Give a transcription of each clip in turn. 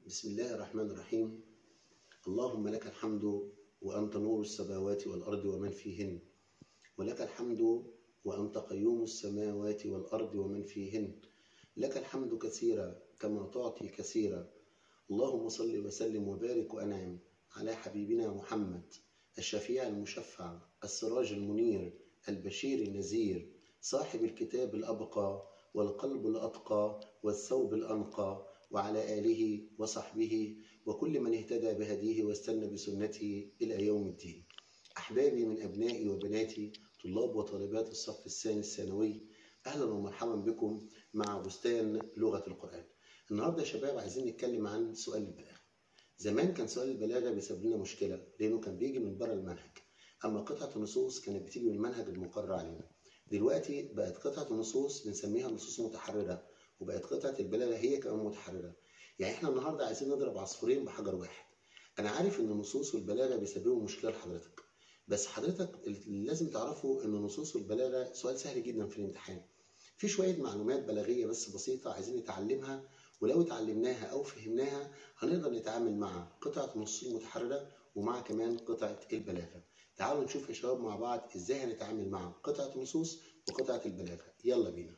بسم الله الرحمن الرحيم اللهم لك الحمد وأنت نور السماوات والأرض ومن فيهن ولك الحمد وأنت قيوم السماوات والأرض ومن فيهن لك الحمد كثيرا كما تعطي كثيرا اللهم صل وسلم وبارك وأنعم على حبيبنا محمد الشفيع المشفع السراج المنير البشير النذير صاحب الكتاب الأبقى والقلب الأتقى والثوب الأنقى وعلى آله وصحبه وكل من اهتدى بهديه واستنى بسنته إلى يوم الدين أحبابي من أبنائي وبناتي طلاب وطالبات الصف الثاني الثانوي أهلا ومرحبا بكم مع بستان لغة القرآن النهاردة يا شباب عايزين نتكلم عن سؤال البلاغة زمان كان سؤال البلاغة بيسبب لنا مشكلة لأنه كان بيجي من بره المنهج أما قطعة النصوص كانت بتيجي من المنهج المقرر علينا دلوقتي بقت قطعة النصوص بنسميها نصوص متحررة وبقت قطعة البلاغة هي كمان متحررة يعني احنا النهارده عايزين نضرب عصفورين بحجر واحد انا عارف ان النصوص والبلاغة بيسببوا مشكلة لحضرتك بس حضرتك اللي لازم تعرفه ان النصوص والبلاغة سؤال سهل جدا في الامتحان في شوية معلومات بلاغية بس بسيطة عايزين نتعلمها ولو اتعلمناها او فهمناها هنقدر نتعامل مع قطعة النصوص المتحررة ومع كمان قطعة البلاغة تعالوا نشوف يا شباب مع بعض ازاي هنتعامل مع قطعة النصوص وقطعة البلاغة يلا بينا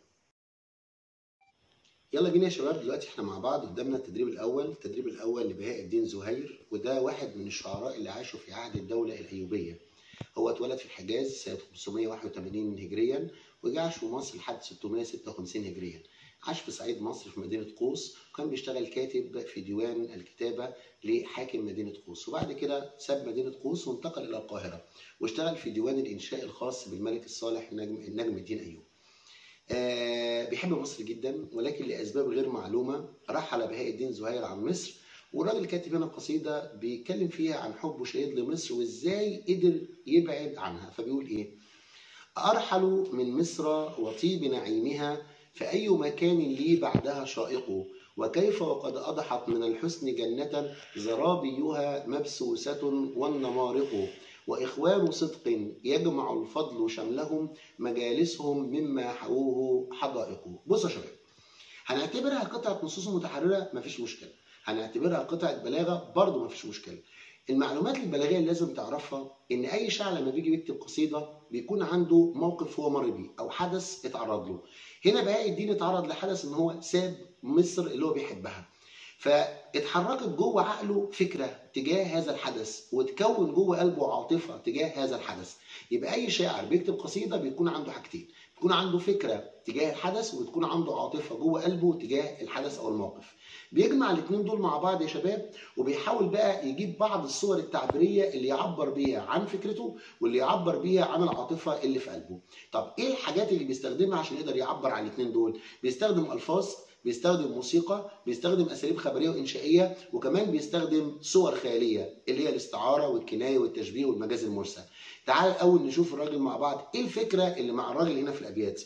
يلا بينا يا شباب دلوقتي احنا مع بعض قدامنا التدريب الاول التدريب الاول لبهاء الدين زهير وده واحد من الشعراء اللي عاشوا في عهد الدوله الايوبيه هو اتولد في الحجاز سنه 581 هجريا وجه عاش في مصر لحد 656 هجريا عاش في صعيد مصر في مدينه قوس وكان بيشتغل كاتب في ديوان الكتابه لحاكم مدينه قوس وبعد كده ساب مدينه قوس وانتقل الى القاهره واشتغل في ديوان الانشاء الخاص بالملك الصالح نجم النجم الدين ايوب آه بيحب مصر جدا ولكن لاسباب غير معلومه رحل بهاء الدين زهير عن مصر والراجل كاتب هنا قصيده بيتكلم فيها عن حبه شديد لمصر وازاي قدر يبعد عنها فبيقول ايه؟ ارحل من مصر وطيب نعيمها فاي مكان لي بعدها شائق وكيف وقد اضحت من الحسن جنه زرابيها مبسوسه والنمارق وإخوان صدق يجمع الفضل شملهم مجالسهم مما حووه حدائق بصوا يا شباب هنعتبرها قطعة نصوص متحررة مفيش مشكلة هنعتبرها قطعة بلاغة برضه مفيش مشكلة المعلومات البلاغية اللي لازم تعرفها إن أي شاعر لما بيجي يكتب قصيدة بيكون عنده موقف هو مر بيه أو حدث اتعرض له هنا بهاء الدين اتعرض لحدث إن هو ساب مصر اللي هو بيحبها فاتحركت جوه عقله فكره تجاه هذا الحدث وتكون جوه قلبه عاطفه تجاه هذا الحدث يبقى اي شاعر بيكتب قصيده بيكون عنده حاجتين بيكون عنده فكره تجاه الحدث وتكون عنده عاطفه جوه قلبه تجاه الحدث او الموقف بيجمع الاثنين دول مع بعض يا شباب وبيحاول بقى يجيب بعض الصور التعبيريه اللي يعبر بيها عن فكرته واللي يعبر بيها عن العاطفه اللي في قلبه طب ايه الحاجات اللي بيستخدمها عشان يقدر يعبر عن الاثنين دول بيستخدم الفاظ بيستخدم موسيقى بيستخدم اساليب خبريه وانشائيه وكمان بيستخدم صور خياليه اللي هي الاستعاره والكنايه والتشبيه والمجاز المرسل تعال الاول نشوف الراجل مع بعض ايه الفكره اللي مع الراجل هنا في الابيات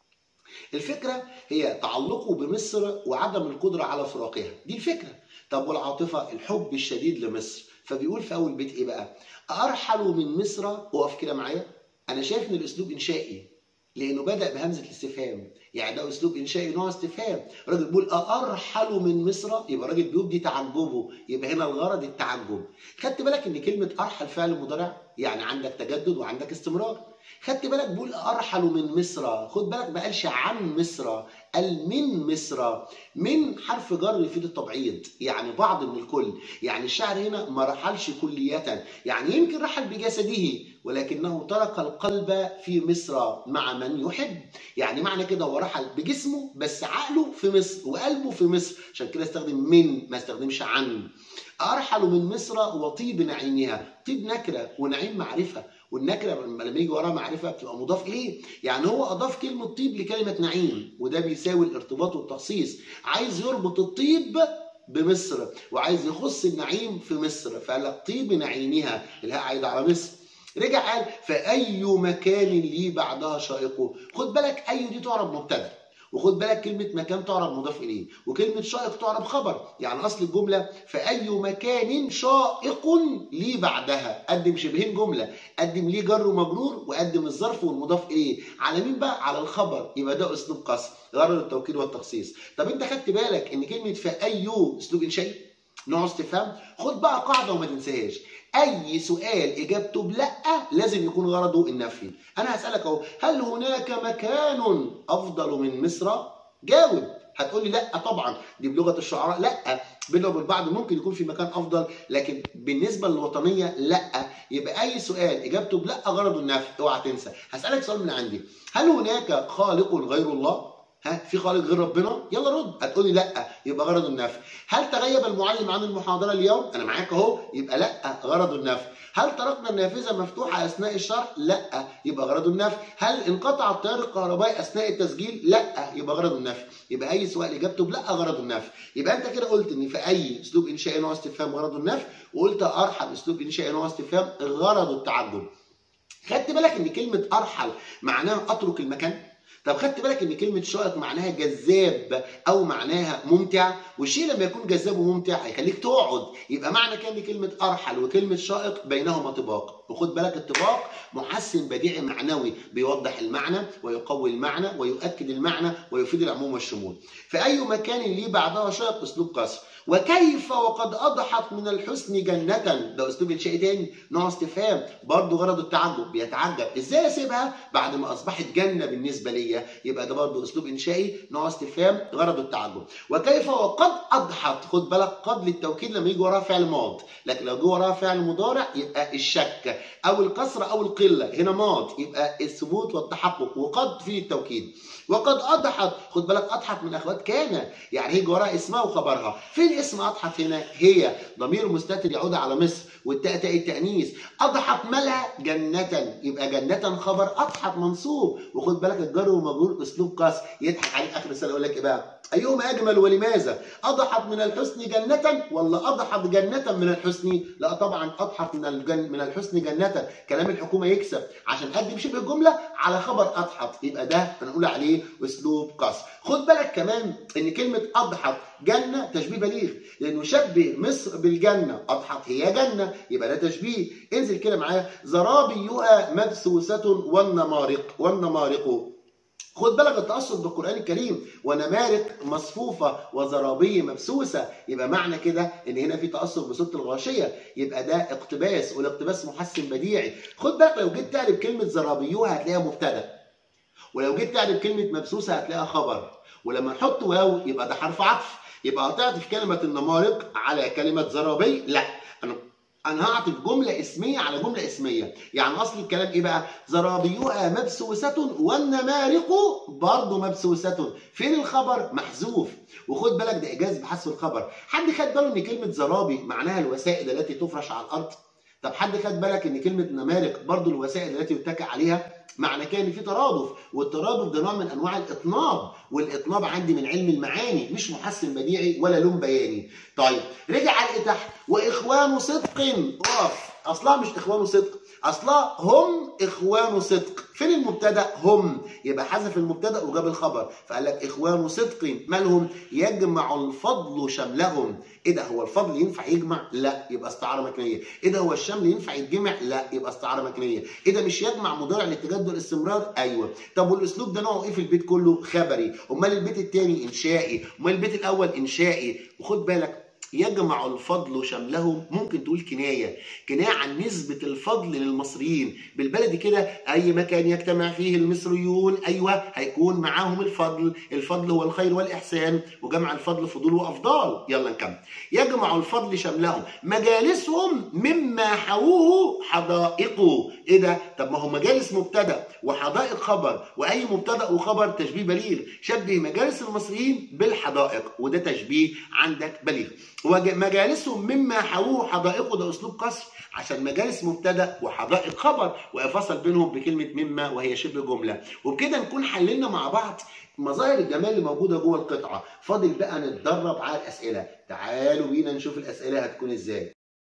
الفكره هي تعلقه بمصر وعدم القدره على فراقها دي الفكره طب والعاطفه الحب الشديد لمصر فبيقول في اول بيت ايه بقى ارحل من مصر وقف كده معايا انا شايف ان الاسلوب انشائي لانه بدا بهمزه الاستفهام يعني ده اسلوب انشائي نوع استفهام الراجل بيقول ارحل من مصر يبقى الراجل بيبدي تعجبه يبقى هنا الغرض التعجب خدت بالك ان كلمه ارحل فعل مضارع يعني عندك تجدد وعندك استمرار خدت بالك بيقول ارحل من مصر خد بالك ما قالش عن مصر قال من مصر من حرف جر يفيد التبعيض يعني بعض من الكل يعني الشاعر هنا ما رحلش كلية يعني يمكن رحل بجسده ولكنه ترك القلب في مصر مع من يحب يعني معنى كده هو رحل بجسمه بس عقله في مصر وقلبه في مصر عشان كده استخدم من ما استخدمش عن ارحل من مصر وطيب نعيمها طيب نكره ونعيم معرفه والنكره لما يجي وراها معرفه بتبقى مضاف اليه يعني هو اضاف كلمه طيب لكلمه نعيم وده بيساوي الارتباط والتخصيص عايز يربط الطيب بمصر وعايز يخص النعيم في مصر فقال لك طيب نعيمها الهاء عايده على مصر رجع قال فاي مكان لي بعدها شائقه خد بالك اي دي تعرب مبتدا وخد بالك كلمة مكان تعرب مضاف إليه وكلمة شائق تعرب خبر يعني أصل الجملة فأي مكان شائق لي بعدها قدم شبهين جملة قدم ليه جر ومجرور وقدم الظرف والمضاف إليه على مين بقى على الخبر يبقى ده أسلوب قصر غرض التوكيد والتخصيص طب أنت خدت بالك إن كلمة فأي أسلوب إنشائي نوع استفهام خد بقى قاعده وما تنساهاش اي سؤال اجابته بلا لازم يكون غرضه النفي انا هسالك اهو هل هناك مكان افضل من مصر جاوب هتقول لي لا طبعا دي بلغه الشعراء لا بينه وبين بعض ممكن يكون في مكان افضل لكن بالنسبه للوطنيه لا يبقى اي سؤال اجابته بلا غرضه النفي اوعى تنسى هسالك سؤال من عندي هل هناك خالق غير الله ها في خالق غير ربنا يلا رد هتقولي لا يبقى غرض النفي هل تغيب المعلم عن المحاضره اليوم انا معاك اهو يبقى لا غرض النفي هل تركنا النافذه مفتوحه اثناء الشرح لا يبقى غرض النفي هل انقطع التيار الكهربائي اثناء التسجيل لا يبقى غرض النفي يبقى اي سؤال اجابته لا غرض النفي يبقى انت كده قلت ان في اي اسلوب انشائي نوع استفهام غرض النفي وقلت ارحب اسلوب انشائي نوع استفهام غرض التعجب خدت بالك ان كلمه ارحل معناها اترك المكان طب خدت بالك ان كلمه شائق معناها جذاب او معناها ممتع والشيء لما يكون جذاب وممتع هيخليك تقعد يبقى معنى كان كلمه ارحل وكلمه شائق بينهما طباق وخد بالك الطباق محسن بديع معنوي بيوضح المعنى ويقوي المعنى ويؤكد المعنى ويفيد العموم والشمول في اي مكان ليه بعدها شائق اسلوب قصر وكيف وقد اضحت من الحسن جنة ده اسلوب انشائي تاني نوع استفهام برضه غرض التعجب بيتعجب ازاي اسيبها بعد ما اصبحت جنة بالنسبة ليا يبقى ده برضه اسلوب انشائي نوع استفهام غرض التعجب وكيف وقد اضحت خد بالك قد للتوكيد لما يجي وراها فعل ماض لكن لو جه وراها فعل مضارع يبقى الشك او الكسرة او القلة هنا ماض يبقى الثبوت والتحقق وقد في التوكيد وقد اضحت خد بالك اضحت من اخوات كان يعني هيجي وراها اسمها وخبرها فين اسم اضحت هنا هي ضمير مستتر يعود على مصر والتاء تاء التانيث اضحت مالها جنة يبقى جنة خبر اضحت منصوب وخد بالك الجر ومجرور اسلوب قاس يضحك عليك اخر السنه يقول لك ايه بقى ايهما اجمل ولماذا اضحت من الحسن جنة ولا اضحت جنة من الحسن لا طبعا اضحت من الجن من الحسن جنة كلام الحكومه يكسب عشان اقدم شبه الجمله على خبر اضحت يبقى ده هنقول عليه اسلوب قصر خد بالك كمان ان كلمه اضحت جنه تشبيه بليغ لانه شبه مصر بالجنه اضحت هي جنه يبقى ده تشبيه انزل كده معايا زرابيها مبثوثه والنمارق والنمارق خد بالك التأثر بالقرآن الكريم ونمارق مصفوفة وزرابي مبسوسة يبقى معنى كده إن هنا في تأثر بصوت الغاشية يبقى ده اقتباس والاقتباس محسن بديعي خد بالك لو جيت تعرف كلمة زرابيوها هتلاقيها مبتدأ ولو جيت تعرف كلمة مبسوسة هتلاقيها خبر ولما نحط واو يبقى ده حرف عطف يبقى هتعطف كلمة النمارق على كلمة زرابي لا أنا انا هعطف جمله اسميه على جمله اسميه يعني اصل الكلام ايه بقى زرابيها مبسوسه والنمارق برضه مبسوسه فين الخبر محذوف وخد بالك ده اجاز بحذف الخبر حد خد باله ان كلمه زرابي معناها الوسائد التي تفرش على الارض طب حد خد بالك ان كلمه نمارق برضه الوسائل التي يتكئ عليها معنى كده ان في ترادف والترادف ده نوع من انواع الاطناب والاطناب عندي من علم المعاني مش محسن بديعي ولا لون بياني طيب رجع على تحت واخوان صدق اقف اصلها مش اخوان صدق اصلها هم اخوان صدق فين المبتدا هم يبقى حذف المبتدا وجاب الخبر فقال لك اخوان صدق مالهم يجمع الفضل شملهم ايه ده هو الفضل ينفع يجمع لا يبقى استعاره مكنيه ايه ده هو الشمل ينفع يتجمع لا يبقى استعاره مكنيه ايه ده مش يجمع مضارع للتجدد والاستمرار ايوه طب والاسلوب ده نوعه ايه في البيت كله خبري امال البيت الثاني انشائي امال البيت الاول انشائي وخد بالك يجمع الفضل شمله ممكن تقول كناية كناية عن نسبة الفضل للمصريين بالبلدي كده أي مكان يجتمع فيه المصريون أيوة هيكون معاهم الفضل الفضل هو الخير والإحسان وجمع الفضل فضول وأفضال يلا نكمل يجمع الفضل شملهم مجالسهم مما حووه حدائقه إيه ده طب ما هو مجالس مبتدأ وحدائق خبر وأي مبتدأ وخبر تشبيه بليغ شبه مجالس المصريين بالحدائق وده تشبيه عندك بليغ ومجالسهم مما حووه حدائقه ده اسلوب قصر عشان مجالس مبتدا وحدائق خبر وفصل بينهم بكلمه مما وهي شبه جمله وبكده نكون حللنا مع بعض مظاهر الجمال اللي موجوده جوه القطعه فاضل بقى نتدرب على الاسئله تعالوا بينا نشوف الاسئله هتكون ازاي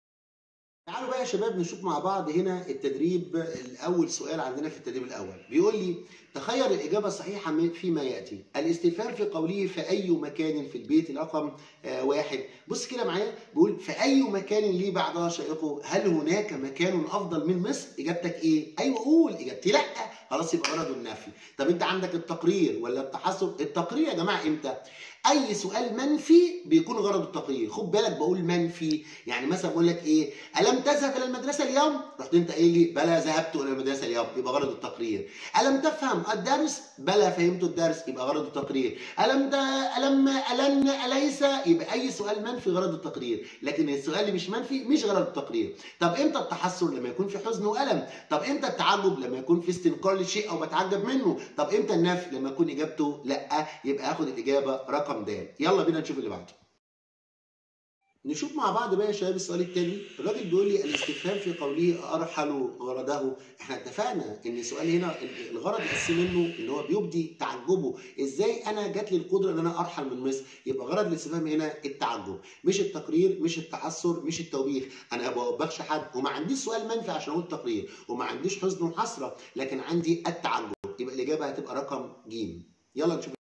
تعالوا بقى يا شباب نشوف مع بعض هنا التدريب الاول سؤال عندنا في التدريب الاول بيقول لي تخير الاجابه الصحيحه فيما ياتي الاستفهام في قوله في اي مكان في البيت رقم آه واحد بص كده معايا بيقول في اي مكان ليه بعدها شائقه هل هناك مكان افضل من مصر اجابتك ايه ايوه قول اجابتي لا خلاص يبقى غرضه النفي طب انت عندك التقرير ولا التحسر التقرير يا جماعه امتى اي سؤال منفي بيكون غرض التقرير خد بالك بقول منفي يعني مثلا بقول لك ايه الم تذهب الى المدرسه اليوم رحت انت قايل لي بلى ذهبت الى المدرسه اليوم يبقى غرض التقرير الم تفهم الدرس بلى فهمت الدرس يبقى غرض التقرير الم ده الم الن اليس يبقى اي سؤال منفي غرض التقرير لكن السؤال اللي مش منفي مش غرض التقرير طب امتى التحسر لما يكون في حزن والم طب امتى التعجب لما يكون في استنكار لشيء او بتعجب منه طب امتى النفي لما يكون اجابته لا يبقى اخد الاجابه رقم رقم د يلا بينا نشوف اللي بعده نشوف مع بعض بقى يا شباب السؤال التاني الراجل بيقول لي الاستفهام في قوله ارحل غرضه احنا اتفقنا ان السؤال هنا الغرض الاساسي منه ان هو بيبدي تعجبه ازاي انا جات لي القدره ان انا ارحل من مصر يبقى غرض الاستفهام هنا التعجب مش التقرير مش التحسر مش التوبيخ انا ما بوبخش حد وما عنديش سؤال منفي عشان اقول تقرير وما عنديش حزن وحسره لكن عندي التعجب يبقى الاجابه هتبقى رقم ج يلا نشوف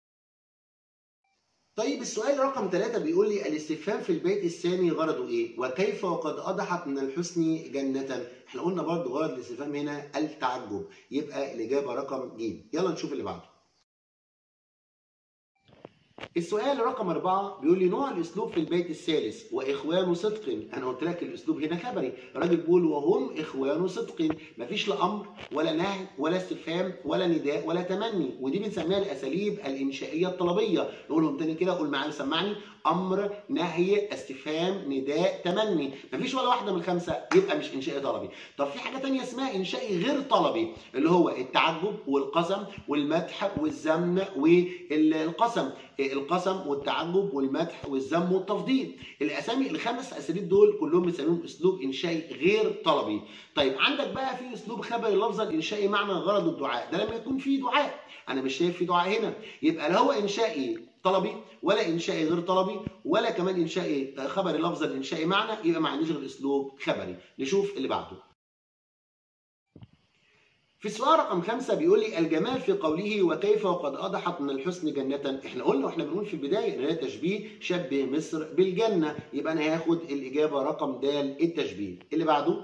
طيب السؤال رقم ثلاثة بيقول لي الاستفهام في البيت الثاني غرضه ايه؟ وكيف وقد أضحت من الحسن جنة؟ احنا قلنا برضو غرض الاستفهام هنا التعجب يبقى الإجابة رقم ج يلا نشوف اللي بعده السؤال رقم أربعة بيقول لي نوع الأسلوب في البيت الثالث وإخوان صدق أنا قلت لك الأسلوب هنا خبري الراجل بيقول وهم إخوان صدق مفيش لا أمر ولا نهي ولا استفهام ولا نداء ولا تمني ودي بنسميها الأساليب الإنشائية الطلبية نقولهم تاني كده قول معايا سمعني امر نهي استفهام نداء تمني مفيش ولا واحده من الخمسه يبقى مش انشائي طلبي طب في حاجه تانية اسمها انشائي غير طلبي اللي هو التعجب والقسم والمدح والذم والقسم القسم والتعجب والمدح والذم والتفضيل الاسامي الخمس اساليب دول كلهم بنسميهم اسلوب انشائي غير طلبي طيب عندك بقى في اسلوب خبري لفظا انشائي معنى غرض الدعاء ده لما يكون في دعاء انا مش شايف في دعاء هنا يبقى لا هو انشائي طلبي ولا انشائي غير طلبي ولا كمان انشائي خبري لفظا انشائي معنى يبقى ما عنديش غير اسلوب خبري نشوف اللي بعده في السؤال رقم خمسة بيقول لي الجمال في قوله وكيف وقد أضحت من الحسن جنة احنا قلنا واحنا بنقول في البداية ان هي تشبيه شبه مصر بالجنة يبقى أنا هاخد الإجابة رقم د التشبيه اللي بعده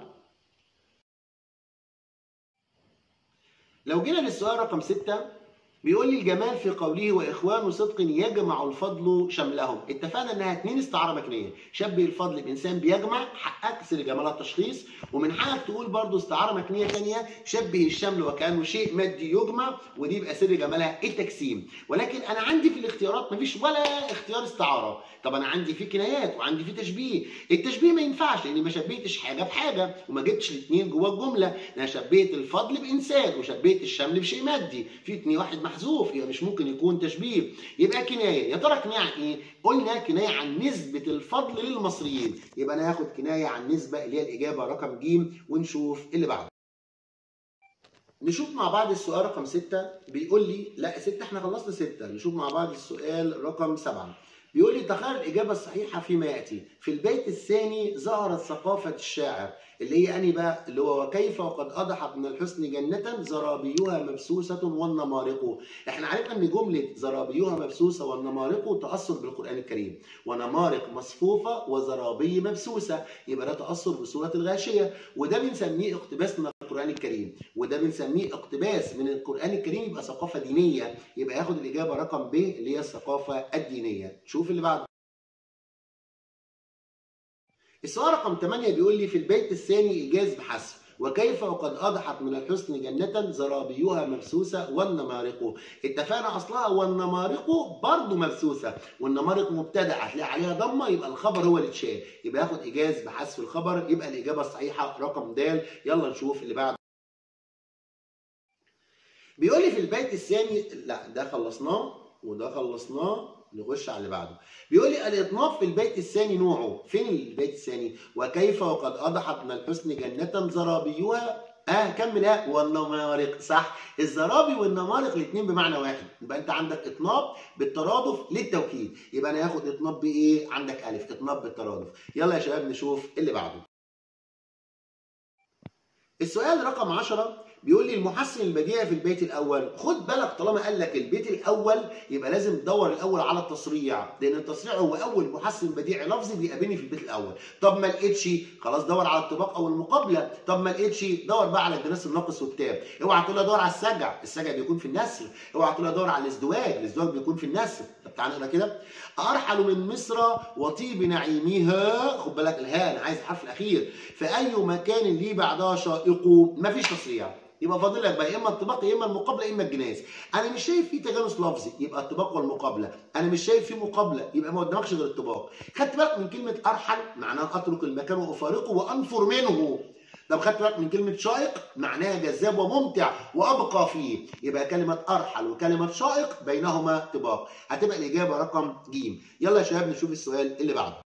لو جينا للسؤال رقم ستة بيقول لي الجمال في قوله واخوان صدق يجمع الفضل شملهم اتفقنا انها اتنين استعاره مكنيه شبه الفضل بانسان بيجمع حقك سر جمالها التشخيص ومن حقك تقول برضو استعاره مكنيه ثانيه شبه الشمل وكانه شيء مادي يجمع ودي يبقى سر جمالها التجسيم ولكن انا عندي في الاختيارات مفيش ولا اختيار استعاره طب انا عندي في كنايات وعندي في تشبيه التشبيه ما ينفعش لاني ما شبهتش حاجه بحاجه وما جبتش الاثنين جوه الجمله انا شبهت الفضل بانسان وشبهت الشمل بشيء مادي في اتنين واحد محذوف يبقى مش ممكن يكون تشبيه يبقى كنايه يا ترى كنايه عن ايه قلنا كنايه عن نسبه الفضل للمصريين يبقى انا هاخد كنايه عن نسبه اللي هي الاجابه رقم ج ونشوف اللي بعده نشوف مع بعض السؤال رقم ستة بيقول لي لا ستة احنا خلصنا ستة نشوف مع بعض السؤال رقم سبعة بيقول لي تخيل الإجابة الصحيحة فيما يأتي في البيت الثاني ظهرت ثقافة الشاعر اللي هي أني بقى اللي هو وكيف وقد أضحت من الحسن جنة زرابيها مبسوسة والنمارق احنا عرفنا ان جملة زرابيها مبسوسة والنمارق تأثر بالقرآن الكريم ونمارق مصفوفة وزرابي مبسوسة يبقى ده تأثر بسورة الغاشية وده بنسميه اقتباس من القرآن الكريم وده بنسميه اقتباس من القرآن الكريم يبقى ثقافة دينية يبقى ياخد الإجابة رقم ب اللي هي الثقافة الدينية شوف اللي بعده السؤال رقم 8 بيقول لي في البيت الثاني إيجاز بحذف وكيف وقد أضحت من الحسن جنة زرابيها مبسوسة والنمارق اتفقنا أصلها والنمارق برضه مبسوسة والنمارق مبتدأ هتلاقي عليها ضمة يبقى الخبر هو اللي اتشال يبقى ياخد إيجاز بحذف الخبر يبقى الإجابة الصحيحة رقم د يلا نشوف اللي بعده بيقول لي في البيت الثاني لا ده خلصناه وده خلصناه نخش على اللي بعده بيقول لي الاطناب في البيت الثاني نوعه فين البيت الثاني وكيف وقد اضحت من الحسن جنه زرابيها اه كمل والنمارق صح الزرابي والنمارق الاثنين بمعنى واحد يبقى انت عندك اطناب بالترادف للتوكيد يبقى انا هاخد اطناب بايه عندك الف اطناب بالترادف يلا يا شباب نشوف اللي بعده السؤال رقم 10 بيقول لي المحسن البديع في البيت الاول خد بالك طالما قال لك البيت الاول يبقى لازم تدور الاول على التصريع لان التصريع هو اول محسن بديع لفظي بيقابلني في البيت الاول طب ما لقيتش خلاص دور على الطباق او المقابله طب ما لقيتش دور بقى على الجناس الناقص والتام اوعى تقول لي دور على السجع السجع بيكون في النسر اوعى تقول لي دور على الازدواج الازدواج بيكون في النسر طب تعالى نقرا كده ارحل من مصر وطيب نعيمها خد بالك الهاء انا عايز الحرف الاخير فاي مكان لي بعدها شائق مفيش تصريع يبقى فاضل لك بقى يا اما الطباق يا اما المقابله يا اما الجناس انا مش شايف فيه تجانس لفظي يبقى الطباق والمقابله انا مش شايف فيه مقابله يبقى ما قدامكش غير الطباق خدت بالك من كلمه ارحل معناها اترك المكان وافارقه وانفر منه طب خدت بالك من كلمة شائق معناها جذاب وممتع وأبقى فيه يبقى كلمة أرحل وكلمة شائق بينهما طباق هتبقى الإجابة رقم ج يلا يا شباب نشوف السؤال اللي بعده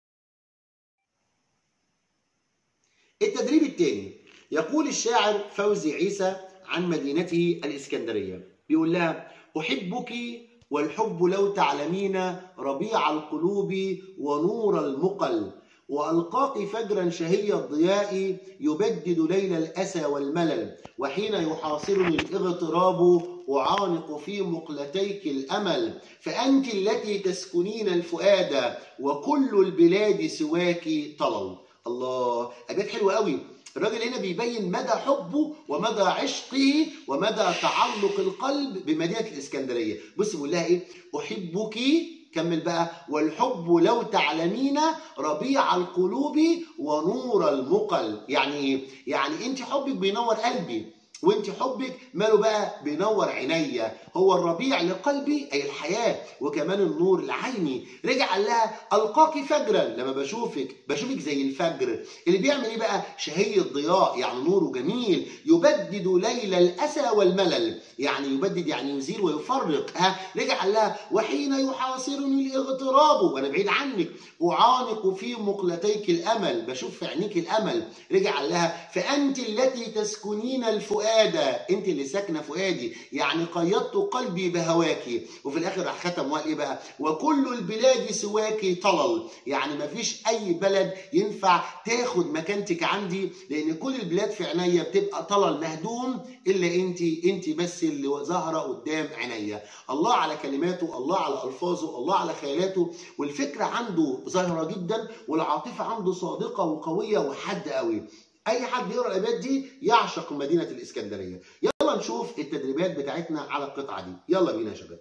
التدريب الثاني يقول الشاعر فوزي عيسى عن مدينته الإسكندرية بيقول لها أحبك والحب لو تعلمين ربيع القلوب ونور المقل وألقاك فجرا شهي الضياء يبدد ليل الأسى والملل وحين يحاصرني الاغتراب أعانق في مقلتيك الأمل فأنت التي تسكنين الفؤاد وكل البلاد سواك طلل الله أبيات حلوة قوي الراجل هنا بيبين مدى حبه ومدى عشقه ومدى تعلق القلب بمدينة الإسكندرية بص بيقول لها إيه أحبك كمل بقى والحب لو تعلمين ربيع القلوب ونور المقل يعني ايه يعني انت حبك بينور قلبي وانت حبك ماله بقى بينور عينيا هو الربيع لقلبي اي الحياه وكمان النور لعيني رجع قال لها القاك فجرا لما بشوفك بشوفك زي الفجر اللي بيعمل ايه بقى شهي الضياء يعني نوره جميل يبدد ليل الاسى والملل يعني يبدد يعني يزيل ويفرق ها رجع قال لها وحين يحاصرني الاغتراب وانا بعيد عنك اعانق في مقلتيك الامل بشوف في عينيك الامل رجع قال لها فانت التي تسكنين الفؤاد انت اللي ساكنه فؤادي يعني قيدت قلبي بهواك وفي الاخر راح ختم وقال ايه بقى وكل البلاد سواك طلل يعني ما فيش اي بلد ينفع تاخد مكانتك عندي لان كل البلاد في عينيا بتبقى طلل مهدوم الا انت انت بس اللي ظاهره قدام عينيا الله على كلماته الله على الفاظه الله على خيالاته والفكره عنده ظاهره جدا والعاطفه عنده صادقه وقويه وحاده قوي اي حد يقرا الابيات دي يعشق مدينه الاسكندريه يلا نشوف التدريبات بتاعتنا على القطعه دي يلا بينا يا شباب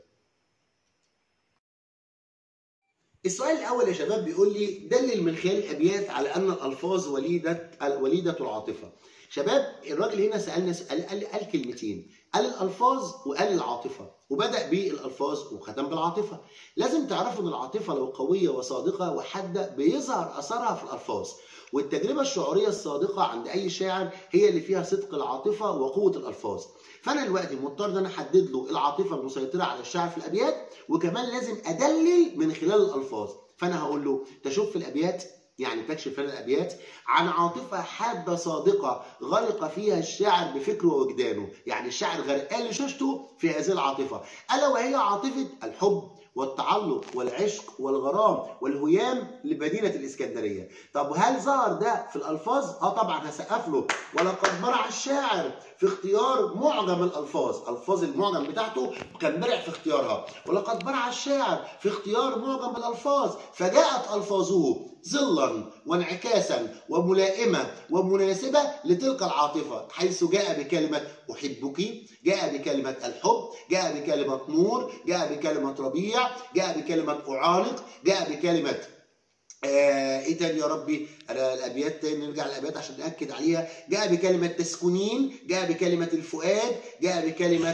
السؤال الاول يا شباب بيقول لي دلل من خلال الابيات على ان الالفاظ وليده وليده العاطفه شباب الراجل هنا سالنا سؤال قال, قال كلمتين قال الالفاظ وقال العاطفه وبدا بالالفاظ وختم بالعاطفه لازم تعرفوا ان العاطفه لو قويه وصادقه وحاده بيظهر اثرها في الالفاظ والتجربه الشعوريه الصادقه عند اي شاعر هي اللي فيها صدق العاطفه وقوه الالفاظ فانا دلوقتي مضطر ان انا احدد له العاطفه المسيطره على الشاعر في الابيات وكمان لازم ادلل من خلال الالفاظ فانا هقول له تشوف في الابيات يعني تكشف لنا الابيات عن عاطفه حاده صادقه غرق فيها الشاعر بفكره ووجدانه، يعني الشاعر غرقان لشوشته في هذه العاطفه، الا وهي عاطفه الحب والتعلق والعشق والغرام والهيام لمدينه الاسكندريه. طب هل ظهر ده في الالفاظ؟ اه طبعا هسقف له، ولقد برع الشاعر في اختيار معجم الالفاظ، الفاظ المعجم بتاعته كان برع في اختيارها، ولقد برع الشاعر في اختيار معجم الالفاظ، فجاءت الفاظه ظلا وانعكاسا وملائمه ومناسبه لتلك العاطفه، حيث جاء بكلمه احبك، جاء بكلمه الحب، جاء بكلمه نور، جاء بكلمه ربيع، جاء بكلمه اعانق، جاء بكلمه آه ايه تاني يا ربي انا الابيات تاني نرجع للابيات عشان ناكد عليها جاء بكلمه تسكنين جاء بكلمه الفؤاد جاء بكلمه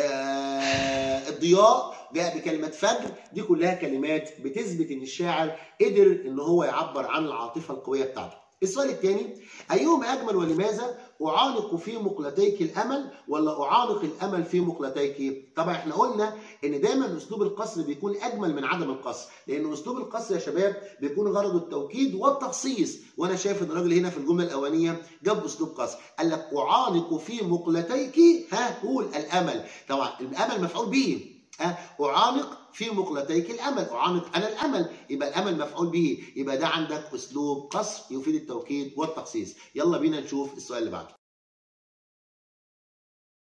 آه الضياء جاء بكلمه فجر دي كلها كلمات بتثبت ان الشاعر قدر ان هو يعبر عن العاطفه القويه بتاعته السؤال الثاني ايهما اجمل ولماذا اعانق في مقلتيك الامل ولا اعانق الامل في مقلتيك طبعا احنا قلنا ان دايما اسلوب القصر بيكون اجمل من عدم القصر لان اسلوب القصر يا شباب بيكون غرضه التوكيد والتخصيص وانا شايف ان الراجل هنا في الجمله الاولانيه جاب اسلوب قصر قال لك اعانق في مقلتيك ها قول الامل طبعا الامل مفعول به ها اعانق في مقلتيك الامل اعانق انا الامل يبقى الامل مفعول به يبقى ده عندك اسلوب قصر يفيد التوكيد والتخصيص يلا بينا نشوف السؤال اللي بعده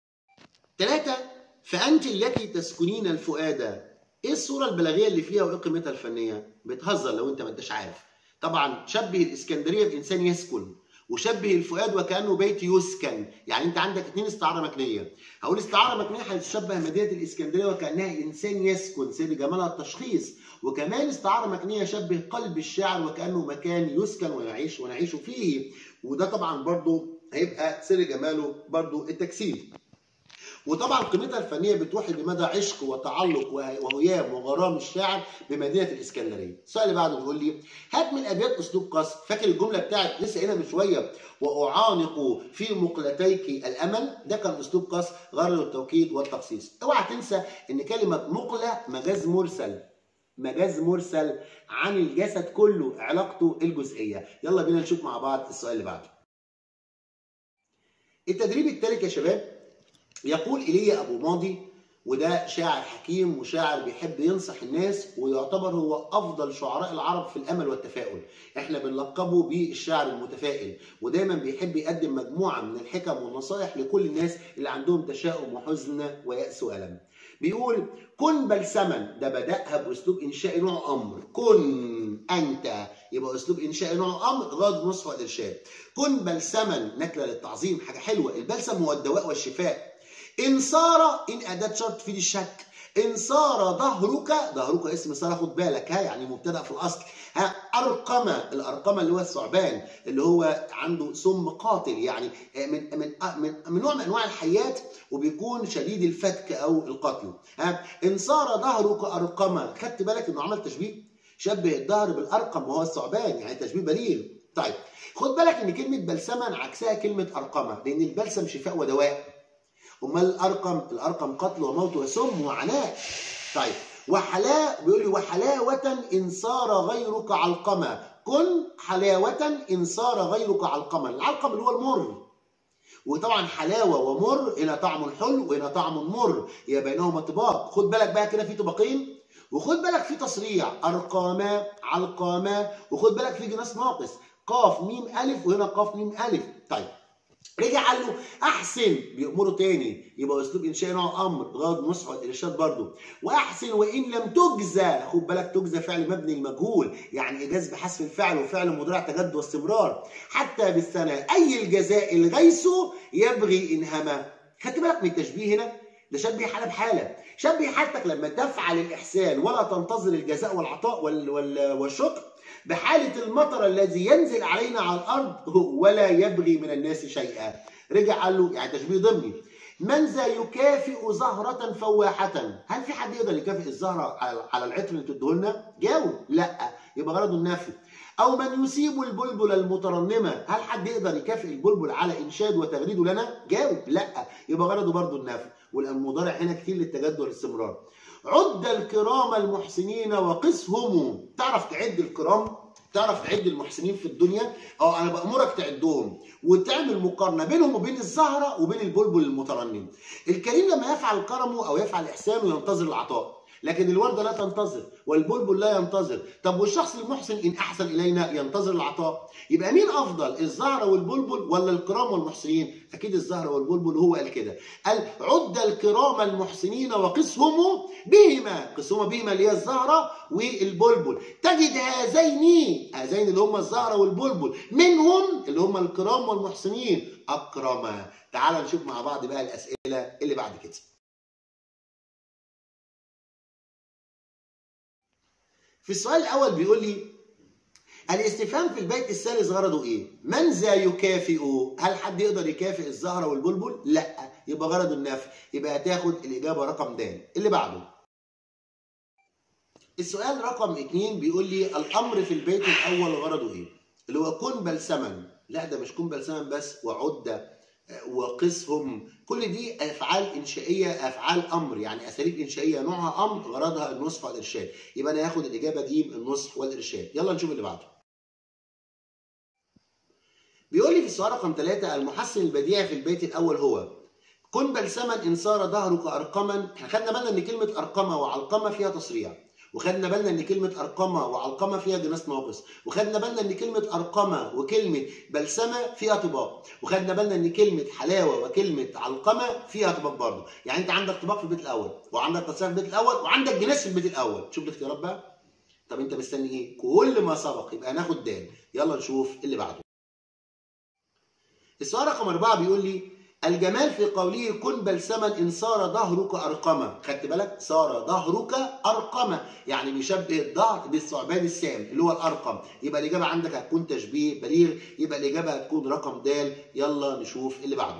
ثلاثة فأنت التي تسكنين الفؤاد ايه الصورة البلاغية اللي فيها وايه قيمتها الفنية؟ بتهزر لو انت ما انتش عارف. طبعا شبه الاسكندرية بإنسان يسكن وشبه الفؤاد وكأنه بيت يسكن، يعني انت عندك اثنين استعارة مكنية. هقول استعارة مكنية هتشبه مدينة الاسكندرية وكأنها إنسان يسكن، سيد جمالها التشخيص. وكمان استعارة مكنية شبه قلب الشاعر وكأنه مكان يسكن ويعيش ونعيش فيه. وده طبعا برضه هيبقى سر جماله برضه التجسيد. وطبعا قيمتها الفنيه بتوحي بمدى عشق وتعلق وهيام وغرام الشاعر بمدينه الاسكندريه. السؤال اللي بعده بيقول لي هات من الابيات اسلوب قصر، فاكر الجمله بتاعت لسه قايلها من شويه واعانق في مقلتيك الامل ده كان اسلوب قصر غرض التوكيد والتخصيص. اوعى تنسى ان كلمه مقله مجاز مرسل مجاز مرسل عن الجسد كله علاقته الجزئيه. يلا بينا نشوف مع بعض السؤال اللي بعده. التدريب الثالث يا شباب يقول ايليا ابو ماضي وده شاعر حكيم وشاعر بيحب ينصح الناس ويعتبر هو افضل شعراء العرب في الامل والتفاؤل احنا بنلقبه بالشاعر المتفائل ودايما بيحب يقدم مجموعه من الحكم والنصائح لكل الناس اللي عندهم تشاؤم وحزن وياس والم بيقول كن بلسما ده بدأها بأسلوب إنشاء نوع أمر كن أنت يبقى أسلوب إنشاء نوع أمر غاض نصح والإرشاد كن بلسما نكلة للتعظيم حاجة حلوة البلسم هو الدواء والشفاء إن صار إن أداة شرط تفيد الشك إن صار ظهرك ظهرك اسم صار خد بالك ها يعني مبتدأ في الأصل ها أرقم الأرقم اللي هو الثعبان اللي هو عنده سم قاتل يعني من من من, من نوع من أنواع الحيات وبيكون شديد الفتك أو القتل ها إن صار ظهرك أرقم خدت بالك إنه عمل تشبيه شبه الظهر بالأرقم وهو الثعبان يعني تشبيه بليغ طيب خد بالك إن كلمة بلسما عكسها كلمة أرقمة لأن البلسم شفاء ودواء امال الارقم الارقم قتل وموت وسم وعناء طيب وحلاء بيقول لي وحلاوة إن صار غيرك علقمة كن حلاوة إن صار غيرك علقمة العلقم اللي هو المر وطبعا حلاوة ومر هنا طعم حلو وهنا طعم مر هي بينهما طباق خد بالك بقى كده في طبقين وخد بالك في تصريع أرقاما علقاما وخد بالك في جناس ناقص قاف ميم ألف وهنا قاف ميم ألف طيب رجع قال له احسن بيأمره تاني يبقى اسلوب انشاء نوع امر غاض نصح والارشاد برضه واحسن وان لم تجزى خد بالك تجزى فعل مبني المجهول يعني اجاز بحذف الفعل وفعل مضارع تجدد واستمرار حتى بالثناء اي الجزاء الغيث يبغي انهما خدت بالك من التشبيه هنا ده شبه حاله بحاله شبه حالتك لما تفعل الاحسان ولا تنتظر الجزاء والعطاء وال وال والشكر بحالة المطر الذي ينزل علينا على الأرض ولا يبغي من الناس شيئا رجع قال له يعني تشبيه ضمني من ذا يكافئ زهرة فواحة هل في حد يقدر يكافئ الزهرة على العطر اللي تديهولنا جاوب لا يبقى غرضه النفي أو من يسيب البلبل المترنمة هل حد يقدر يكافئ البلبل على إنشاد وتغريده لنا جاوب لا يبقى غرضه برضه النفي والمضارع هنا كتير للتجدد والاستمرار عد الكرام المحسنين وقسهم تعرف تعد الكرام تعرف تعد المحسنين في الدنيا اه انا بامرك تعدهم وتعمل مقارنه بينهم وبين الزهره وبين البلبل المترنم الكريم لما يفعل كرمه او يفعل احسانه ينتظر العطاء لكن الورده لا تنتظر والبلبل لا ينتظر طب والشخص المحسن ان احسن الينا ينتظر العطاء يبقى مين افضل الزهره والبلبل ولا الكرام والمحسنين اكيد الزهره والبلبل هو قال كده قال عد الكرام المحسنين وقسهم بهما قسهم بهما اللي هي الزهره والبلبل تجد هذين هذين اللي هم الزهره والبلبل منهم اللي هم الكرام والمحسنين اكرما تعال نشوف مع بعض بقى الاسئله اللي بعد كده في السؤال الاول بيقول لي الاستفهام في البيت الثالث غرضه ايه؟ من ذا يكافئ؟ هل حد يقدر يكافئ الزهره والبلبل؟ لا يبقى غرضه النفي يبقى هتاخد الاجابه رقم د اللي بعده السؤال رقم اتنين بيقول لي الامر في البيت الاول غرضه ايه؟ اللي هو كن بلسما لا ده مش كن بلسما بس وعد وقسهم كل دي افعال انشائيه افعال امر يعني اساليب انشائيه نوعها امر غرضها النصح والارشاد يبقى انا هاخد الاجابه دي النصح والارشاد يلا نشوف اللي بعده بيقول لي في السؤال رقم ثلاثة المحسن البديع في البيت الأول هو كن بلسما إن صار ظهرك أرقما احنا خدنا بالنا إن كلمة أرقمة وعلقمة فيها تصريع وخدنا بالنا ان كلمه ارقمه وعلقمه فيها جناس ناقص وخدنا بالنا ان كلمه ارقمه وكلمه بلسمه فيها طباق وخدنا بالنا ان كلمه حلاوه وكلمه علقمه فيها طباق برضه يعني انت عندك طباق في البيت الاول وعندك تصريف في البيت الاول وعندك جناس في البيت الاول شوف الاختيارات بقى طب انت مستني ايه كل ما سبق يبقى هناخد د يلا نشوف اللي بعده السؤال رقم أربعة بيقول لي الجمال في قوله كن بلسما إن صار ظهرك أرقما خدت بالك صار ظهرك أرقما يعني بيشبه الظهر بالثعبان السام اللي هو الأرقم يبقى الإجابة عندك هتكون تشبيه بليغ يبقى الإجابة هتكون رقم د يلا نشوف اللي بعده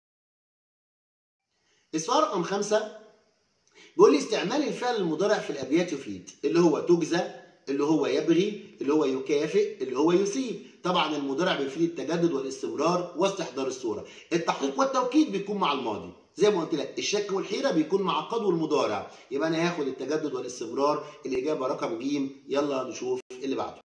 السؤال رقم خمسة بيقول لي استعمال الفعل المضارع في الأبيات يفيد اللي هو تجزى اللي هو يبغي اللي هو يكافئ اللي هو يصيب طبعا المضارع بيفيد التجدد والاستمرار واستحضار الصوره التحقيق والتوكيد بيكون مع الماضي زي ما قلت لك الشك والحيره بيكون مع قد والمضارع يبقى انا هاخد التجدد والاستمرار الاجابه رقم ج يلا نشوف اللي بعده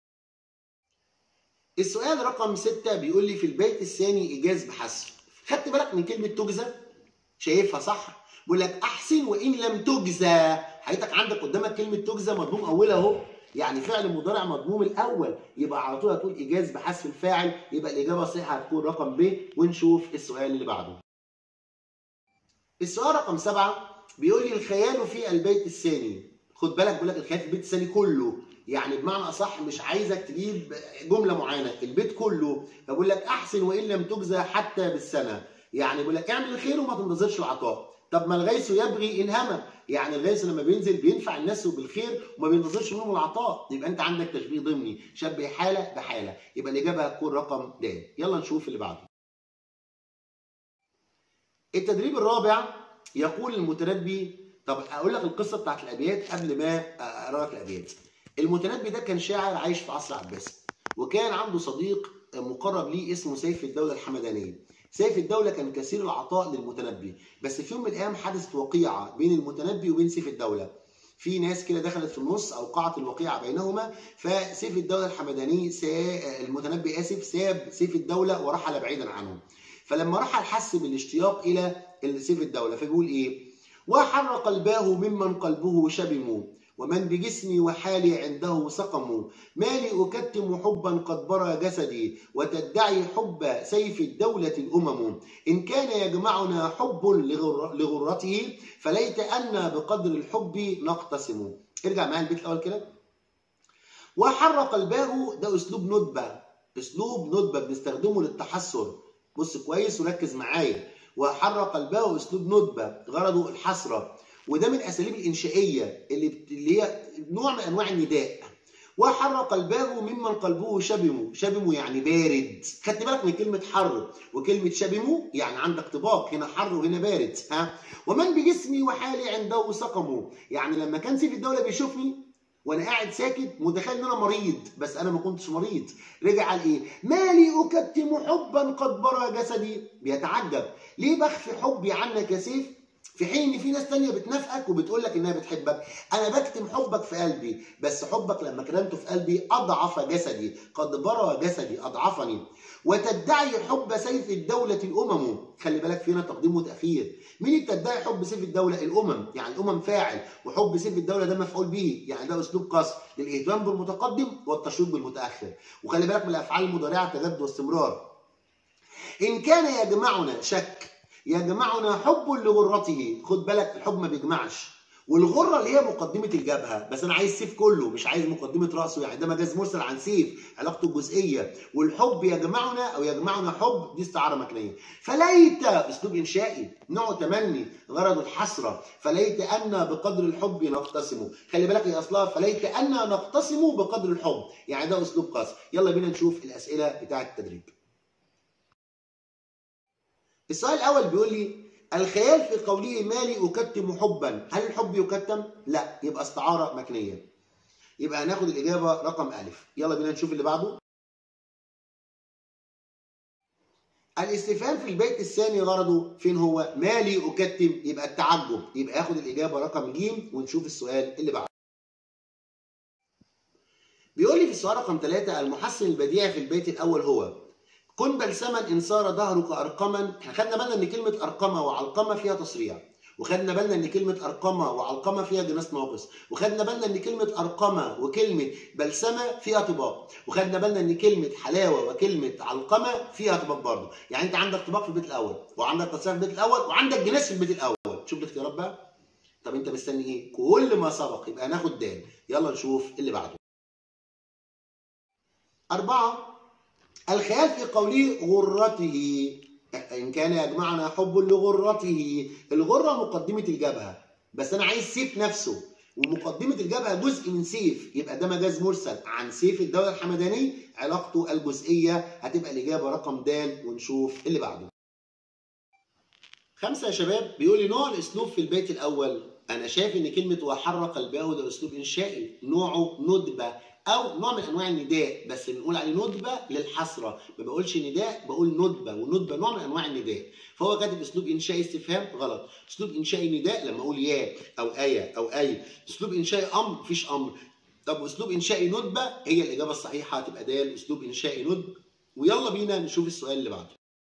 السؤال رقم ستة بيقول لي في البيت الثاني إيجاز بحذف خدت بالك من كلمة تجزى شايفها صح بيقول لك أحسن وإن لم تجزى حضرتك عندك قدامك كلمة تجزى مضموم أولها أهو يعني فعل مضارع مضموم الاول يبقى على طول هتقول ايجاز بحذف الفاعل يبقى الاجابه الصحيحه هتكون رقم ب ونشوف السؤال اللي بعده. السؤال رقم سبعه بيقول لي الخيال في البيت الثاني خد بالك بيقول لك الخيال في البيت الثاني كله يعني بمعنى اصح مش عايزك تجيب جمله معينه البيت كله فبقول لك احسن وان لم تجزى حتى بالسنه يعني بيقول لك اعمل الخير وما تنتظرش العطاء طب ما الغيث يبغي ان هما يعني الغيث لما بينزل بينفع الناس بالخير وما بينتظرش منهم العطاء يبقى انت عندك تشبيه ضمني شبه حاله بحاله يبقى الاجابه هتكون رقم د يلا نشوف اللي بعده التدريب الرابع يقول المتنبي طب اقول لك القصه بتاعت الابيات قبل ما اقرا لك الابيات المتنبي ده كان شاعر عايش في عصر عباسي وكان عنده صديق مقرب ليه اسمه سيف الدوله الحمدانيه سيف الدولة كان كثير العطاء للمتنبي بس في يوم من الأيام حدثت وقيعة بين المتنبي وبين سيف الدولة في ناس كده دخلت في النص أوقعت الوقيعة بينهما فسيف الدولة الحمداني سا المتنبي آسف ساب سيف الدولة ورحل بعيدا عنهم فلما رحل حس بالاشتياق إلى سيف الدولة فبيقول إيه وحر قلباه ممن قلبه شبم ومن بجسمي وحالي عنده سقم ما لي أكتم حبا قد برى جسدي وتدعي حب سيف الدولة الأمم إن كان يجمعنا حب لغر لغرته فليت أن بقدر الحب نقتسم ارجع معايا البيت الأول كده وحر قلباه ده أسلوب ندبة أسلوب ندبة بنستخدمه للتحسر بص كويس وركز معايا وحر قلبه أسلوب ندبة غرضه الحسرة وده من الاساليب الانشائيه اللي اللي هي نوع من انواع النداء وحر قلبه ممن قلبه شبم شبم يعني بارد خدت بالك من كلمه حر وكلمه شبم يعني عندك طباق هنا حر وهنا بارد ها ومن بجسمي وحالي عنده سقم يعني لما كان سيف الدوله بيشوفني وانا قاعد ساكت متخيل ان انا مريض بس انا ما كنتش مريض رجع قال ايه مالي اكتم حبا قد برى جسدي بيتعجب ليه بخفي حبي عنك يا سيف في حين ان في ناس تانية بتنافقك وبتقول لك انها بتحبك انا بكتم حبك في قلبي بس حبك لما كلمته في قلبي اضعف جسدي قد برى جسدي اضعفني وتدعي حب سيف الدولة الأمم خلي بالك فينا تقديم وتأخير مين اللي بتدعي حب سيف الدولة الأمم يعني الأمم فاعل وحب سيف الدولة ده مفعول به يعني ده أسلوب قصر للإهتمام بالمتقدم والتشويق بالمتأخر وخلي بالك من الأفعال المضارعة تجدد واستمرار إن كان يجمعنا شك يجمعنا حب لغرته خد بالك الحب ما بيجمعش والغره اللي هي مقدمه الجبهه بس انا عايز سيف كله مش عايز مقدمه راسه يعني ده مجاز مرسل عن سيف علاقته الجزئيه والحب يجمعنا او يجمعنا حب دي استعاره مكنيه فليت اسلوب انشائي نوع تمني غرض الحسره فليت ان بقدر الحب نقتسم خلي بالك هي اصلها فليت ان نقتسم بقدر الحب يعني ده اسلوب قصر يلا بينا نشوف الاسئله بتاعه التدريب السؤال الاول بيقول لي الخيال في قوله مالي أكتم حبا هل الحب يكتم؟ لا يبقى استعارة مكنية يبقى هناخد الإجابة رقم ألف يلا بينا نشوف اللي بعده الاستفهام في البيت الثاني غرضه فين هو؟ مالي أكتم يبقى التعجب يبقى آخد الإجابة رقم ج ونشوف السؤال اللي بعده بيقول لي في السؤال رقم ثلاثة المحسن البديع في البيت الأول هو كن بلسما ان صار ظهرك ارقما احنا خدنا بالنا ان كلمه ارقمه وعلقمه فيها تصريع وخدنا بالنا ان كلمه ارقمه وعلقمه فيها جناس ناقص وخدنا بالنا ان كلمه ارقمه وكلمه بلسمه فيها طباق وخدنا بالنا ان كلمه حلاوه وكلمه علقمه فيها طباق برضه يعني انت عندك طباق في البيت الاول وعندك تصريف في البيت الاول وعندك جناس في البيت الاول شوف الاختيارات بقى طب انت مستني ايه كل ما سبق يبقى هناخد د يلا نشوف اللي بعده أربعة الخيال في قوله غرته إن كان يجمعنا حب لغرته الغرة مقدمة الجبهة بس أنا عايز سيف نفسه ومقدمة الجبهة جزء من سيف يبقى ده مجاز مرسل عن سيف الدولة الحمداني علاقته الجزئية هتبقى الإجابة رقم د ونشوف اللي بعده خمسة يا شباب بيقول لي نوع الأسلوب في البيت الأول أنا شايف إن كلمة وحرق قلبه ده أسلوب إنشائي نوعه ندبة او نوع من انواع النداء بس بنقول عليه ندبه للحسره ما بقولش نداء بقول ندبه والندبه نوع من انواع النداء فهو كاتب اسلوب انشائي استفهام غلط اسلوب انشائي نداء لما اقول يا او ايه او اي اسلوب انشائي امر مفيش امر طب اسلوب انشائي ندبه هي الاجابه الصحيحه هتبقى د اسلوب انشائي ندب ويلا بينا نشوف السؤال اللي بعده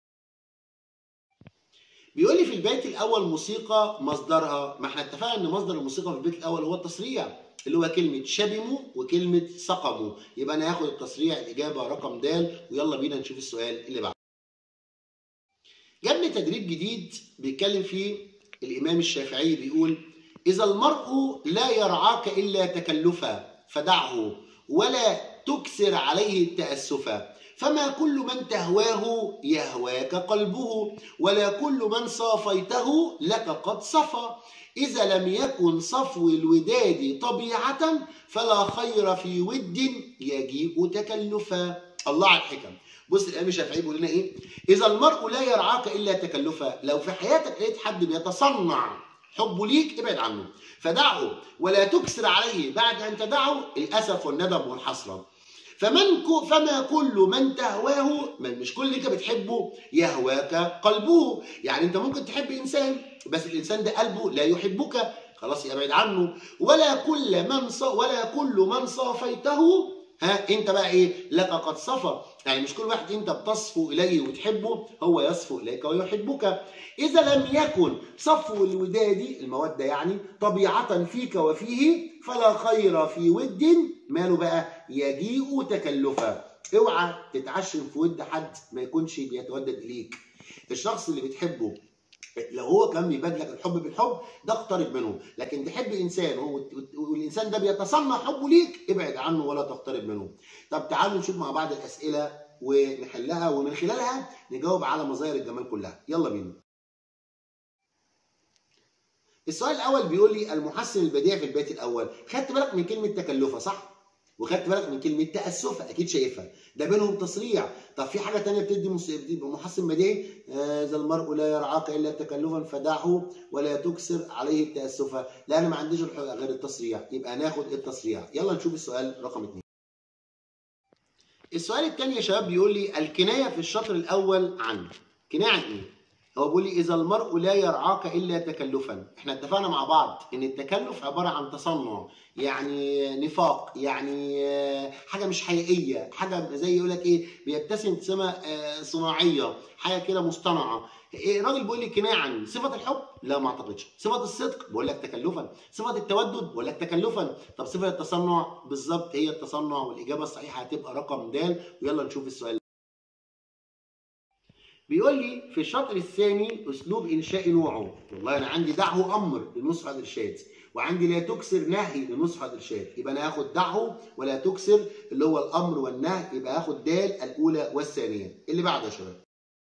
بيقول لي في البيت الاول موسيقى مصدرها ما احنا اتفقنا ان مصدر الموسيقى في البيت الاول هو التصريع اللي هو كلمة شبموا وكلمة سقموا يبقى أنا هاخد التصريع الإجابة رقم د ويلا بينا نشوف السؤال اللي بعده. جاب لي تدريب جديد بيتكلم فيه الإمام الشافعي بيقول إذا المرء لا يرعاك إلا تكلفا فدعه ولا تكسر عليه التأسفا فما كل من تهواه يهواك قلبه ولا كل من صافيته لك قد صفى إذا لم يكن صفو الوداد طبيعة فلا خير في ود يجيء تكلفا الله على الحكم بص الإمام الشافعي بيقول لنا إيه إذا المرء لا يرعاك إلا تكلفا لو في حياتك لقيت حد بيتصنع حبه ليك ابعد عنه فدعه ولا تكسر عليه بعد أن تدعه الأسف والندم والحسرة فمن فما كل من تهواه من مش كل اللي انت بتحبه يهواك قلبه يعني انت ممكن تحب انسان بس الانسان ده قلبه لا يحبك خلاص ابعد عنه ولا كل من ص... ولا كل من صافيته ها انت بقى ايه لك قد صفى يعني مش كل واحد انت بتصفو اليه وتحبه هو يصفو اليك ويحبك اذا لم يكن صفو الوداد الموده يعني طبيعه فيك وفيه فلا خير في ود ماله بقى يجيء تكلفا اوعى تتعشم في ود حد ما يكونش بيتودد اليك الشخص اللي بتحبه لو هو كان بيبادلك الحب بالحب ده اقترب منه لكن تحب انسان والانسان ده بيتصنع حبه ليك ابعد عنه ولا تقترب منه طب تعالوا نشوف مع بعض الاسئله ونحلها ومن خلالها نجاوب على مظاهر الجمال كلها يلا بينا السؤال الاول بيقول لي المحسن البديع في البيت الاول خدت بالك من كلمه تكلفه صح وخدت بالك من كلمه تاسفه اكيد شايفها ده بينهم تصريع طب في حاجه ثانيه بتدي محسن بديعي اذا آه المرء لا يرعاك الا تكلفا فدعه ولا تكسر عليه التاسف لا انا ما عنديش غير التصريع يبقى ناخد التصريع يلا نشوف السؤال رقم اثنين السؤال الثاني يا شباب بيقول لي الكنايه في الشطر الاول عن كنايه عن ايه هو بيقول لي اذا المرء لا يرعاك الا تكلفا احنا اتفقنا مع بعض ان التكلف عباره عن تصنع يعني نفاق يعني حاجه مش حقيقيه حاجه زي يقول لك ايه بيبتسم ابتسامه صناعيه حاجه كده مصطنعه إيه راجل بيقول لي كنايه عن صفه الحب لا ما اعتقدش صفه الصدق بقول لك تكلفا صفه التودد بقول لك تكلفا طب صفه التصنع بالظبط هي التصنع والاجابه الصحيحه هتبقى رقم د ويلا نشوف السؤال بيقول لي في الشطر الثاني اسلوب انشاء نوعه والله انا عندي دعه امر لنصح الارشاد وعندي لا تكسر نهي لنصح الارشاد يبقى انا هاخد دعه ولا تكسر اللي هو الامر والنهي يبقى هاخد د الاولى والثانيه اللي بعده يا شباب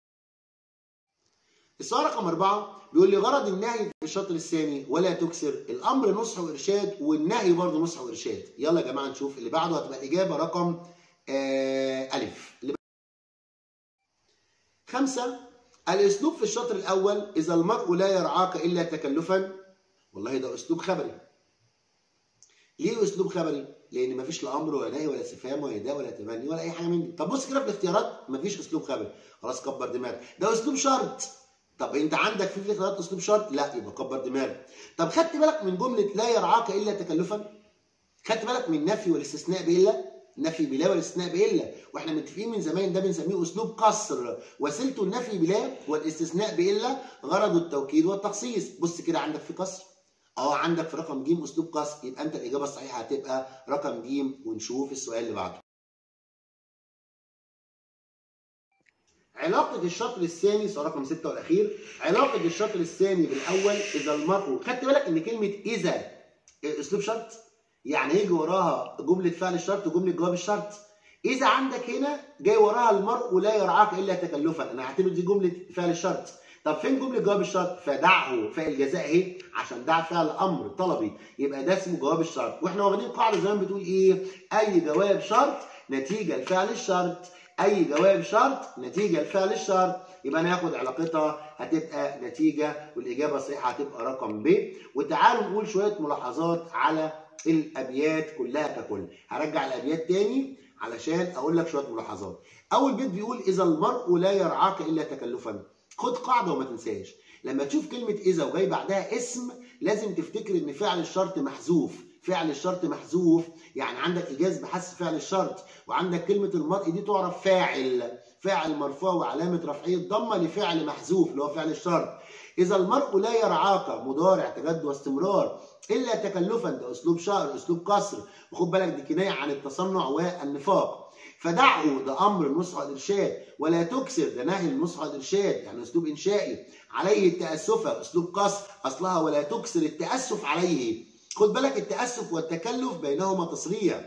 السؤال رقم أربعة بيقول لي غرض النهي في الشطر الثاني ولا تكسر الأمر نصح وإرشاد والنهي برضه نصح وإرشاد يلا يا جماعة نشوف اللي بعده هتبقى الإجابة رقم آه ألف اللي خمسة الأسلوب في الشطر الأول إذا المرء لا يرعاك إلا تكلفا والله ده أسلوب خبري ليه أسلوب خبري؟ لأن مفيش لا أمر ولا نهي ولا استفهام ولا نداء ولا تمني ولا أي حاجة من دي طب بص كده في الاختيارات مفيش أسلوب خبري خلاص كبر دماغك ده أسلوب شرط طب انت عندك في الاختيارات اسلوب شرط لا يبقى كبر دماغك طب خدت بالك من جمله لا يرعاك الا تكلفا خدت بالك من النفي والاستثناء بالا نفي بلا والاستثناء بإلا واحنا متفقين من زمان ده بنسميه اسلوب قصر وسيلته النفي بلا والاستثناء بإلا غرضه التوكيد والتخصيص بص كده عندك في قصر اه عندك في رقم ج اسلوب قصر يبقى انت الاجابه الصحيحه هتبقى رقم ج ونشوف السؤال اللي بعده علاقة الشطر الثاني سؤال رقم 6 والأخير علاقة الشطر الثاني بالأول إذا المرء خدت بالك إن كلمة إذا أسلوب شرط يعني هيجي وراها جملة فعل الشرط وجملة جواب الشرط إذا عندك هنا جاي وراها المرء لا يرعاك إلا تكلفا أنا هعتبر دي جملة فعل الشرط طب فين جملة جواب الشرط؟ فدعه فاعل جزاء اهي عشان دع فعل امر طلبي يبقى ده اسمه جواب الشرط واحنا واخدين قاعده زمان بتقول ايه؟ اي جواب شرط نتيجه لفعل الشرط اي جواب شرط نتيجه لفعل الشرط يبقى انا هاخد علاقتها هتبقى نتيجه والاجابه الصحيحه هتبقى رقم ب وتعالوا نقول شويه ملاحظات على الابيات كلها ككل هرجع الابيات تاني علشان اقول لك شويه ملاحظات اول بيت بيقول اذا المرء لا يرعاك الا تكلفا خد قاعده وما تنساش لما تشوف كلمه اذا وجاي بعدها اسم لازم تفتكر ان فعل الشرط محذوف فعل الشرط محذوف يعني عندك ايجاز بحذف فعل الشرط وعندك كلمه المرء دي تعرف فاعل فاعل مرفوع وعلامه رفعه الضمه لفعل محذوف اللي هو فعل الشرط اذا المرء لا يرعاك مضارع تجد واستمرار الا تكلفا ده اسلوب شهر اسلوب قصر وخد بالك دي كنايه عن التصنع والنفاق فدعه ده امر النصح والارشاد ولا تكسر ده نهي النصح والارشاد يعني اسلوب انشائي عليه التاسف اسلوب قصر اصلها ولا تكسر التاسف عليه خد بالك التاسف والتكلف بينهما تصريح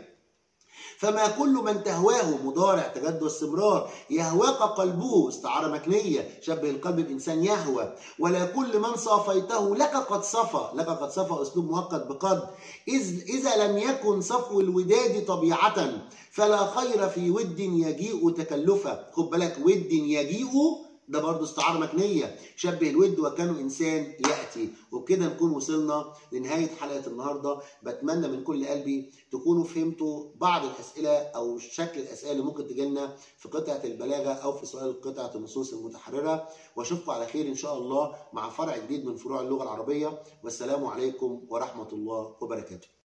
فما كل من تهواه مضارع تجد واستمرار يهواك قلبه استعاره مكنيه شبه القلب بانسان يهوى ولا كل من صافيته لك قد صفى لك قد صفى اسلوب مؤقت بقد اذ اذا لم يكن صفو الوداد طبيعه فلا خير في ود يجيء تكلفا خد بالك ود يجيء ده برضه استعاره مكنيه شبه الود وكانه انسان ياتي وبكده نكون وصلنا لنهايه حلقه النهارده بتمنى من كل قلبي تكونوا فهمتوا بعض الاسئله او شكل الاسئله اللي ممكن تجي لنا في قطعه البلاغه او في سؤال قطعه النصوص المتحرره واشوفكم على خير ان شاء الله مع فرع جديد من فروع اللغه العربيه والسلام عليكم ورحمه الله وبركاته